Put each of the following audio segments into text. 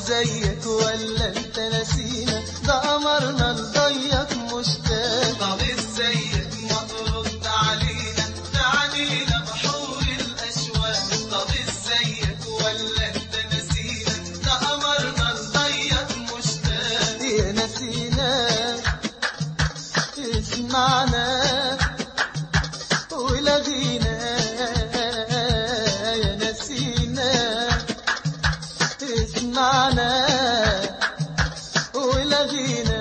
ازيك ولا انت نسينا ده قمرنا لضيق مشتاق طب ازيك ما ترد علينا تعنينا بحور الاشواق طب ازيك ولا انت نسينا ده قمرنا لضيق مشتاق يا نسينا اسمعنا ولغينا يا نسينا اسمعنا ولغينا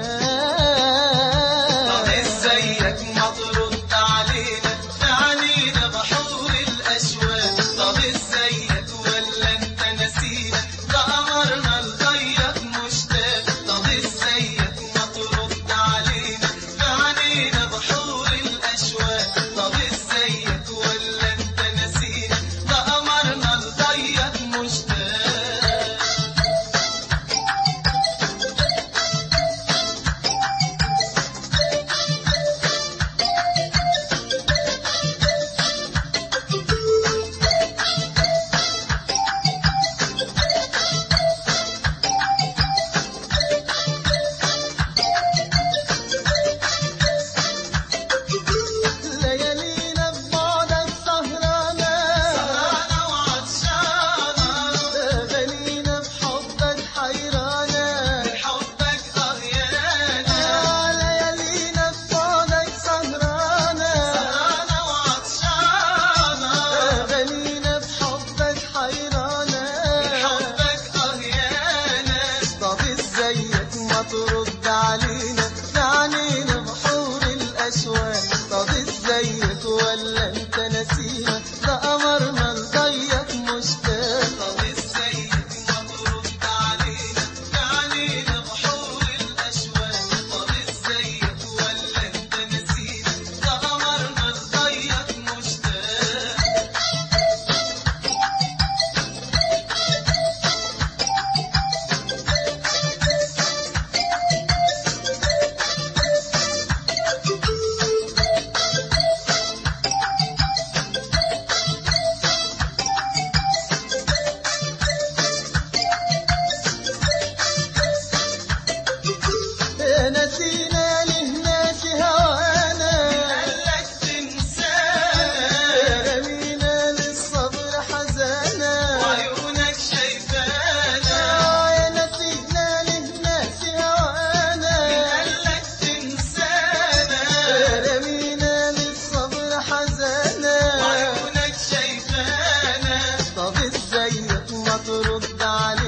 طب ازيك ما ترد علينا تعنينا بحور الاشواق طب ازيك ولا انت نسينا ده قمرنا لضيق مشتاق طب ازيك ما ترد علينا تعنينا بحور الاشواق طب ازيك ولا انت نسينا ده قمرنا لضيق مشتاق ليالينا ببعدك سهرانة سهرانة وعطشانة أغانينا بحبك حيرانة حبك ضهيانة آه ليالينا ببعدك سهرانة سهرانة وعطشانة أغانينا بحبك حيرانة حبك ضهيانة طب ازيك ما ترد علينا تعنينا بحور الأشواق طب ازيك ولا انت نسينا ده قمرنا لضيق مشتاق طب ازيك ما ترد علينا تعنينا بحور الأشواق طب ازيك ولا انت نسينا ده قمرنا لضيق مشتاق يا نسينا لهناك هوانا قالك تنسانا رمينا للصبر حزانا وعيونك شايفانا آه يا نسينا لهناك هوانا قالك تنسانا رمينا للصبر حزانا وعيونك شايفانا طب ازيك ما ترد علينا